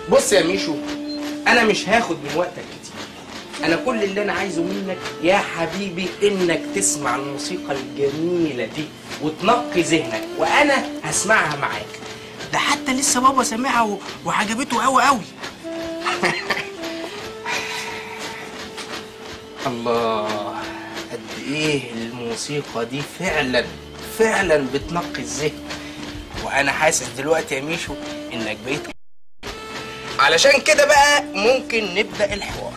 بص يا ميشو انا مش هاخد من وقتك كتير انا كل اللي انا عايزه منك يا حبيبي انك تسمع الموسيقى الجميله دي وتنقي ذهنك وانا هسمعها معاك ده حتى لسه بابا سامعها و- وعجبته قوي قوي الله قد ايه الموسيقى دي فعلا فعلا بتنقي الذهن وانا حاسس دلوقتي يا ميشو انك بقيت علشان كده بقى ممكن نبدا الحوار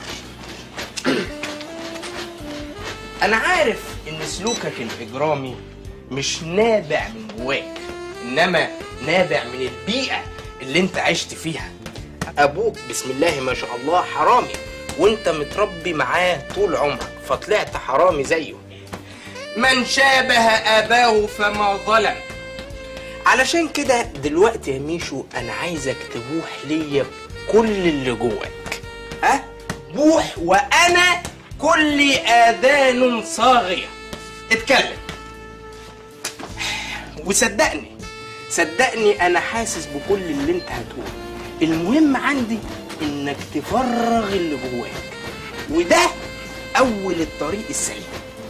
انا عارف ان سلوكك الاجرامي مش نابع من جواك انما نابع من البيئه اللي انت عشت فيها ابوك بسم الله ما شاء الله حرامي وانت متربي معاه طول عمرك فطلعت حرامي زيه من شابه اباه فما ظلم علشان كده دلوقتي يا ميشو انا عايزك تبوح ليا كل اللي جواك ها بوح وانا كل اذان صاغيه اتكلم وصدقني صدقني انا حاسس بكل اللي انت هتقوله المهم عندي انك تفرغ اللي جواك وده اول الطريق السليم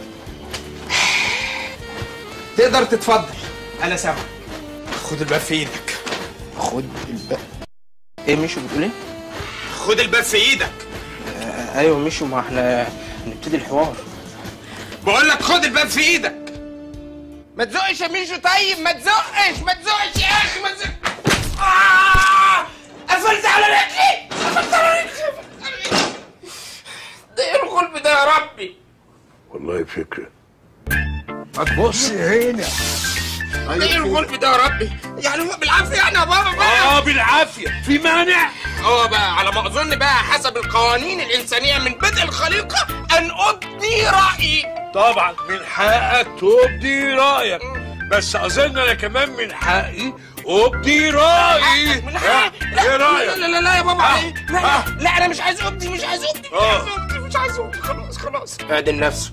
تقدر تتفضل انا سامعك خد الباب في ايدك خد الباب ايه مشو بتقول ايه خد الباب في ايدك آه ايوه مشو ما احنا نبتدي الحوار بقول لك خد الباب في ايدك ما تزقش يا ميشو طيب ما تزقش ما تزقش يا اخي ما تزقش آه! قفلت على رجلي قفلت على رجلي قفلت على رجلي. ده ايه الغلب ده يا ربي والله فكرة هتبص هنا ده ايه الغلب ده يا ربي يعني هو بالعافيه يعني يا بابا بقى اه بالعافيه في مانع اه بقى على ما اظن بقى حسب القوانين الانسانيه من بدء الخليقه ان ابدي رايي طبعا من حقك تبدي رايك بس اظن انا كمان من حقي ابدي رايي من ها؟ حقك لا ايه لا رايك لا لا, لا يا بابا آه. عليك. لا, آه. لا, لا انا مش عايز ابدي مش عايز ابدي مش آه. عايز ابدي مش عايز ابدي خلاص خلاص اعدل نفسك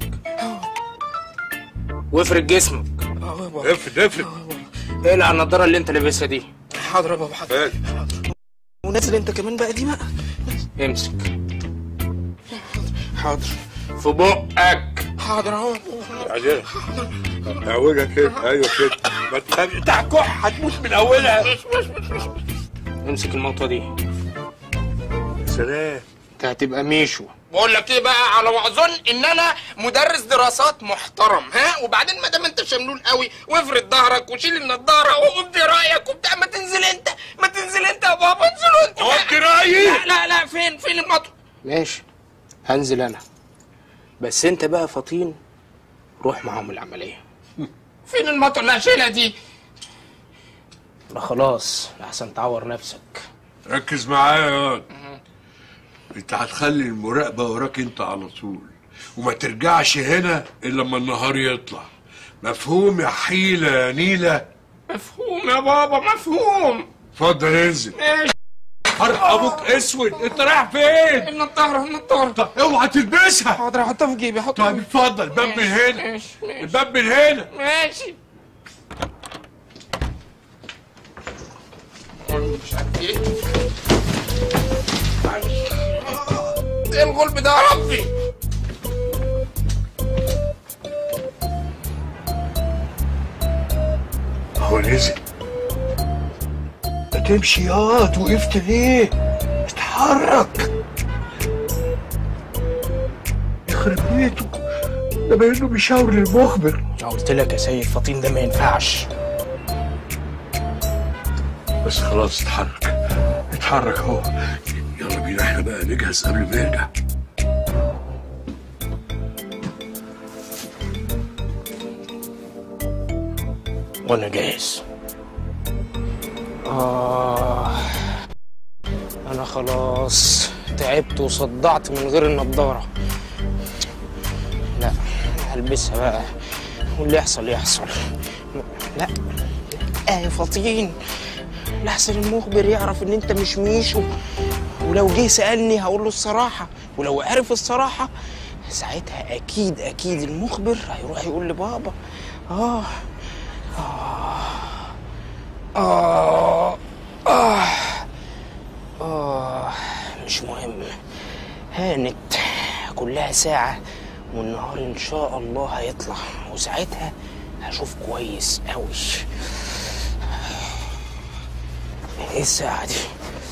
وافرد جسمك افرد افرد اقلع النضاره اللي انت لابسها دي حاضر يا بابا حاضر إيه؟ ونازل انت كمان بقى دي بقى امسك حاضر في بقك حاضر اهو بعدين اولها كده ايوه كده ما تخافش انت هتكح هتموت من اولها امسك المطوه دي يا سلام انت هتبقى ميشو بقول لك ايه بقى على ما اظن ان انا مدرس دراسات محترم ها وبعدين ما دام انت شملول قوي وافرد ظهرك وشيل النضاره وابدي رايك وبتاع ما تنزل انت ما تنزل انت يا بابا انزلوا انت ابدي رايي لا لا لا فين فين المطوه ماشي هنزل انا بس انت بقى فطين روح معاهم العمليه فين المطوه اللي هشيلها دي لا خلاص احسن تعور نفسك ركز معايا يا واد انت هتخلي المراقبه وراك انت على طول وما ترجعش هنا الا لما النهار يطلع مفهوم يا حيله يا نيله مفهوم يا بابا مفهوم اتفضل انزل ماشي حرق ابوك اسود انت رايح فين النضاره النضاره طب اوعى تلبسها حاضر احطها في جيبي احطها طيب اتفضل الباب من هنا ماشي ماشي الباب من هنا ماشي مش عارف ايه ايه الغلب ده يا ربي هو نزل ما تمشي ياض وقفت ليه اتحرك يخرب بيته ده باينه بيشاور للمخبر انا قلت لك يا سيد فطين ده ما ينفعش بس خلاص اتحرك اتحرك اهو يلا بينا احنا بقى نجهز قبل ما يرجع وانا جاهز آه أنا خلاص تعبت وصدعت من غير النضارة لا هلبسها بقى واللي يحصل يحصل لا لا يا فطين لحسن المخبر يعرف ان انت مش ميشو ولو جه سألني هقول له الصراحة ولو عرف الصراحة ساعتها أكيد أكيد المخبر هيروح يقول لبابا آه آه آه آه آه مش مهم هانت كلها ساعة والنهار إن شاء الله هيطلع وساعتها هشوف كويس أوي إيه الساعة دي؟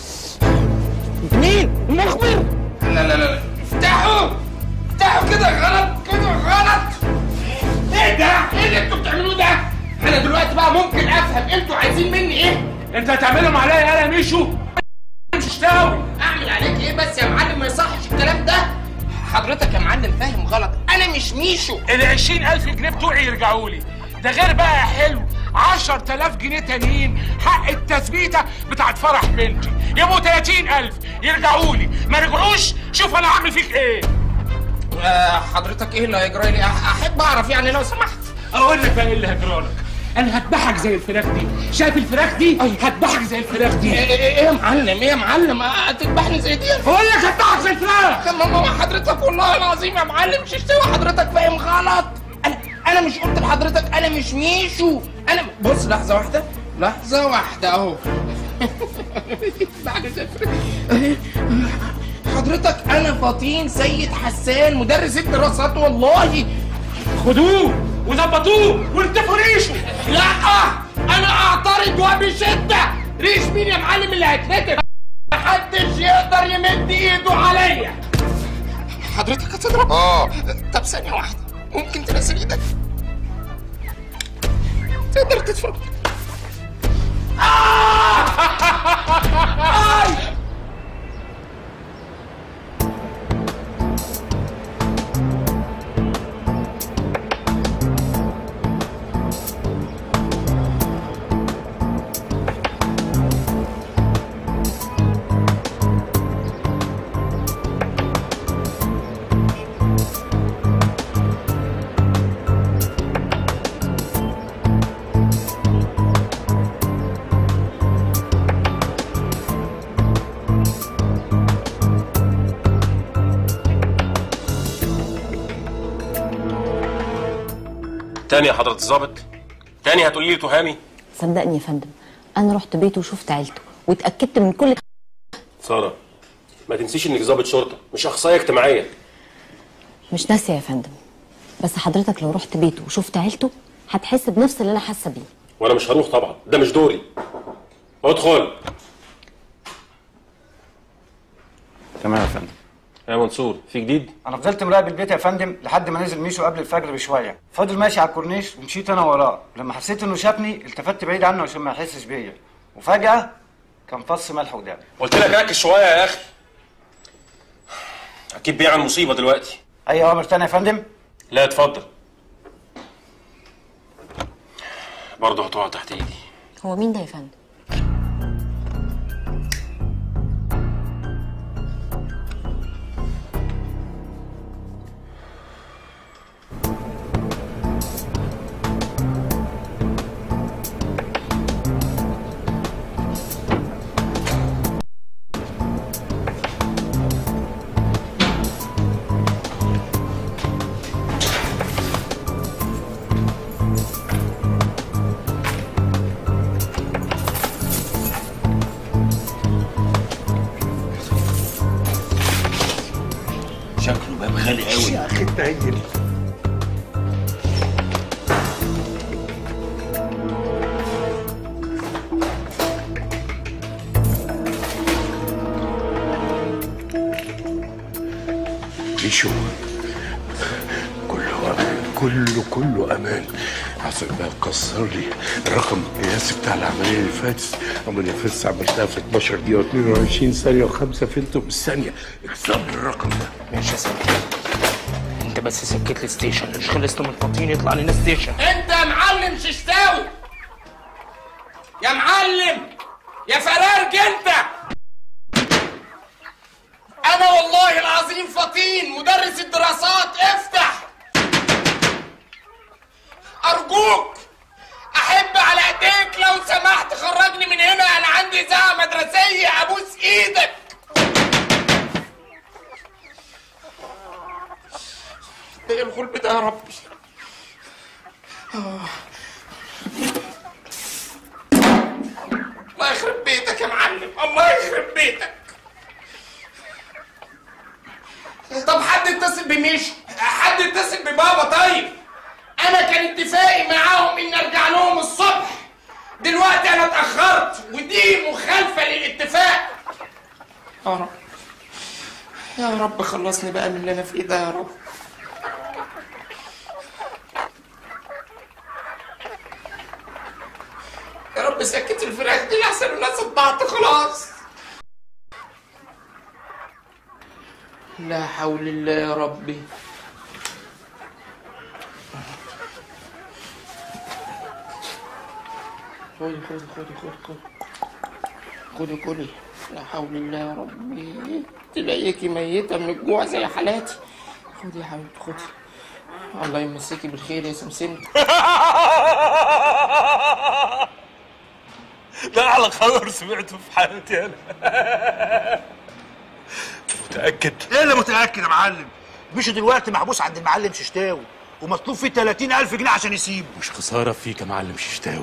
مين؟ المخبر؟ لا لا لا افتحوا افتحوا كده غلط كده غلط ايه ده؟ ايه اللي انتوا بتعملوه ده؟ انا دلوقتي بقى ممكن افهم انتوا عايزين مني ايه؟ انت هتعملهم عليا يا ميشو مش تاوي اعمل عليك ايه بس يا معلم ما يصحش الكلام ده حضرتك يا معلم فاهم غلط انا مش ميشو ال 20000 جنيه بتوعي يرجعوا لي ده غير بقى يا حلو 10000 جنيه تانيين حق التثبيته بتاعت فرح بنتي يبقوا 30000 يرجعوا لي ما رجعوش شوف انا هعمل فيك ايه آه حضرتك ايه اللي هيجرى لي أح- احب اعرف يعني لو سمحت اقول لك بقى ايه اللي هجرالك انا هذبحك زي الفراخ دي شايف الفراخ دي هذبحك زي الفراخ ايه دي ايه إيه يا معلم ايه يا معلم آه، هتذبحني زي دي بقول لك هذبحك زي الفراخ طب ما هو حضرتك والله العظيم يا معلم مش تشتوي حضرتك فاهم غلط انا انا مش قلت لحضرتك انا مش ميشو انا بص لحظه واحده لحظه واحده اهو بعد صفر أهي. حضرتك انا فطين سيد حسان مدرس الدراسات والله خدوه وظبطوه والتفوا ريشه لا انا اعترض وبشده ريش مين يا معلم اللي هيتهدم محدش يقدر يمد ايده عليا حضرتك هتضرب اه طب ثانيه واحده ممكن تنزل ايدك تقدر تتفرج تاني يا حضرة الظابط تاني هتقولي لي تهامي صدقني يا فندم انا رحت بيته وشفت عيلته واتاكدت من كل سارة ما تنسيش انك ظابط شرطة مش اخصائية اجتماعية مش ناسيه يا فندم بس حضرتك لو رحت بيته وشفت عيلته هتحس بنفس اللي انا حاسه بيه وانا مش هروح طبعا ده مش دوري ادخل تمام يا فندم يا منصور في جديد انا فضلت مراقب البيت يا فندم لحد ما نزل ميشو قبل الفجر بشويه فضل ماشي على الكورنيش ومشيت انا وراه لما حسيت انه شافني التفت بعيد عنه عشان ما يحسش بيا وفجاه كان فص ملح قدامي قلت لك ركز شوية يا اخي اكيد بيع عن مصيبة دلوقتي اي اوامر تانية يا فندم لا اتفضل برضه هتقع تحت ايدي هو مين ده يا فندم شكله باب غالي قوي يا اخي التهيل مشو كله امان كله كله امان حسن بقى كسر لي الرقم القياسي بتاع العمليه اللي فاتت العمليه اللي فاتت عملتها في 12 دقيقه و22 ثانيه و5 فيلتو بالثانيه اكسر لي الرقم ده ماشي يا سيدي انت بس سكت لي ستيشن مش خلصت من فطين يطلع لنا ستيشن انت يا معلم ششتاوي يا معلم يا فرارج انت انا والله العظيم فطين مدرس الدراسات افتح ارجوك احب على ايديك لو سمحت خرجني من هنا انا عندي ساعه مدرسيه ابوس ايدك ايه الغلب ده يا ربي آه. الله يخرب بيتك يا معلم الله يخرب بيتك بميشو حد يتصل ببابا طيب انا كان اتفاقي معاهم ان ارجع لهم الصبح دلوقتي انا اتاخرت ودي مخالفه للاتفاق يا رب يا رب خلصني بقى من اللي انا فيه ده يا رب يا رب سكت الفراخ دي لحسن الناس اتبعت خلاص لا حول الله يا ربي خدي خدي خدي خدي خدي خدي خدي لا حول الله يا ربي تلاقيكي ميتة من الجوع زي حالاتي خدي يا حبيبتي خدي الله يمسكي بالخير يا سمسمت ده اعلى خبر سمعته في حياتي انا متاكد ايه اللي متاكد يا معلم مش دلوقتي محبوس عند المعلم ششتاوي ومطلوب فيه 30000 جنيه عشان يسيبه مش خساره فيك يا معلم ششتاوي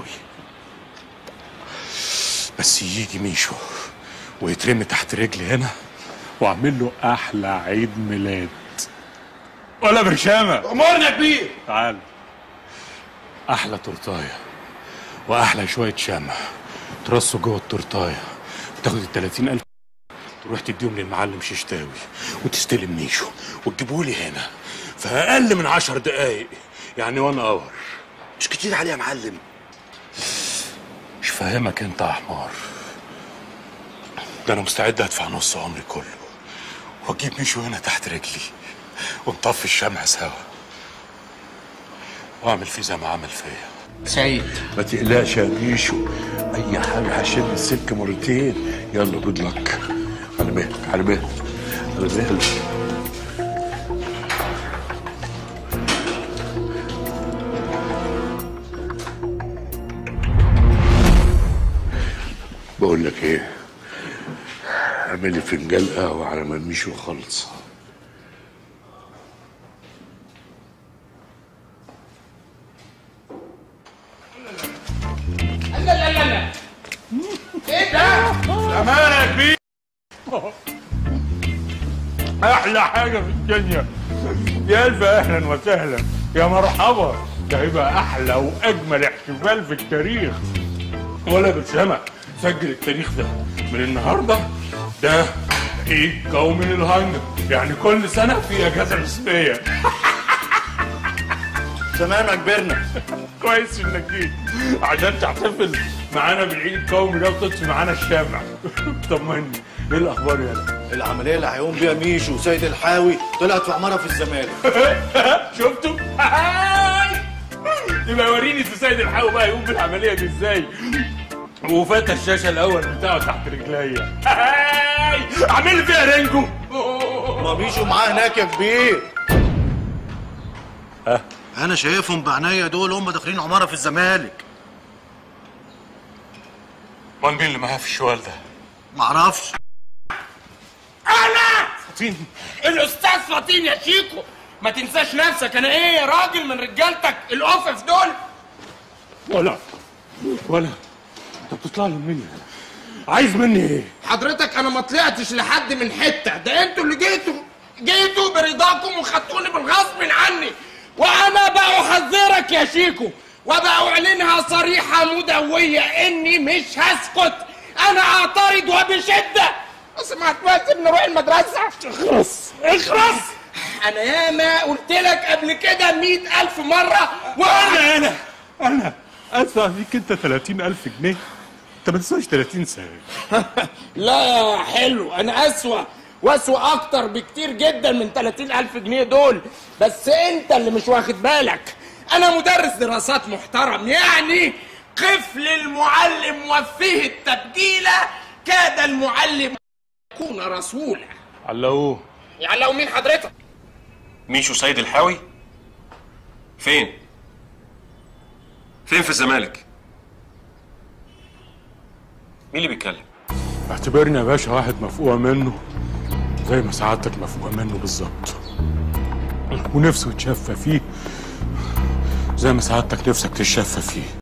بس يجي ميشو ويترمي تحت رجلي هنا واعمل له احلى عيد ميلاد ولا برشامه امورنا يا كبير تعال احلى تورتايه واحلى شويه شمع ترصوا جوه التورتايه وتاخد ال 30000 تروح تديهم للمعلم ششتاوي وتستلم ميشو وتجيبوا لي هنا في اقل من عشر دقايق يعني وان اور مش كتير عليه يا معلم مش فاهمك انت يا حمار ده انا مستعد ادفع نص عمري كله واجيب ميشو هنا تحت رجلي ونطفي الشمع سوا واعمل فيه زي ما عمل فيا سعيد ما تقلقش يا ميشو اي حاجه هشد السلك مرتين يلا جود لك على مهلك على مهلك على مهلك بقول لك ايه اعمل لي فنجان قهوه على ما ميشو خلص لا لا لا لا ايه ده؟ امانه يا كبير احلى حاجه في الدنيا يا الف اهلا وسهلا يا مرحبا ده هيبقى احلى واجمل احتفال في التاريخ ولا بالسمع سجل التاريخ ده من النهارده ده عيد قومي للهنجر يعني كل سنه في اجازه رسميه تمام يا كبرنا كويس انك جيت عشان تحتفل معانا بالعيد القومي ده وتطفي معانا الشمع طمني ايه الاخبار يالا العمليه اللي هيقوم بيها ميشو وسيد الحاوي طلعت في عماره في الزمالك شفتوا؟ هاي! يبقى وريني سيد الحاوي بقى يقوم بالعمليه دي ازاي وفتح الشاشه الاول بتاعه تحت رجليا هاي! اعمل لي فيها رينجو ما ميشو معاه هناك يا كبير ها؟ انا شايفهم بعينيا دول هم داخلين عماره في الزمالك امال مين اللي معاه في الشوال ده؟ معرفش انا فطين الاستاذ فطين يا شيكو ما تنساش نفسك انا ايه راجل من رجالتك الاوفف دول ولا ولا انت بتطلع لي مني عايز مني ايه؟ حضرتك انا ما طلعتش لحد من حته ده انتوا اللي جيتوا جيتوا برضاكم وخدتوني بالغصب عني وانا بقى احذرك يا شيكو وبقى اعلنها صريحه مدويه اني مش هسكت انا اعترض وبشده بس ما هتواسب نروح المدرسه اخرس اخرس انا ياما قلت لك قبل كده مئة الف مره وانا انا انا انا ادفع فيك انت 30000 جنيه انت ما تنساش 30 سنه لا يا حلو انا اسوأ واسوأ اكتر بكتير جدا من 30 الف جنيه دول بس انت اللي مش واخد بالك انا مدرس دراسات محترم يعني قفل المعلم وفيه التبجيلة كاد المعلم يكون رسولا علقوه يعني لو مين حضرتك ميشو سيد الحاوي فين فين في الزمالك مين اللي بيتكلم اعتبرني يا باشا واحد مفقوع منه زي ما سعادتك مفقوع منه بالظبط ونفسه يتشفى فيه زي ما سعادتك نفسك تتشفى فيه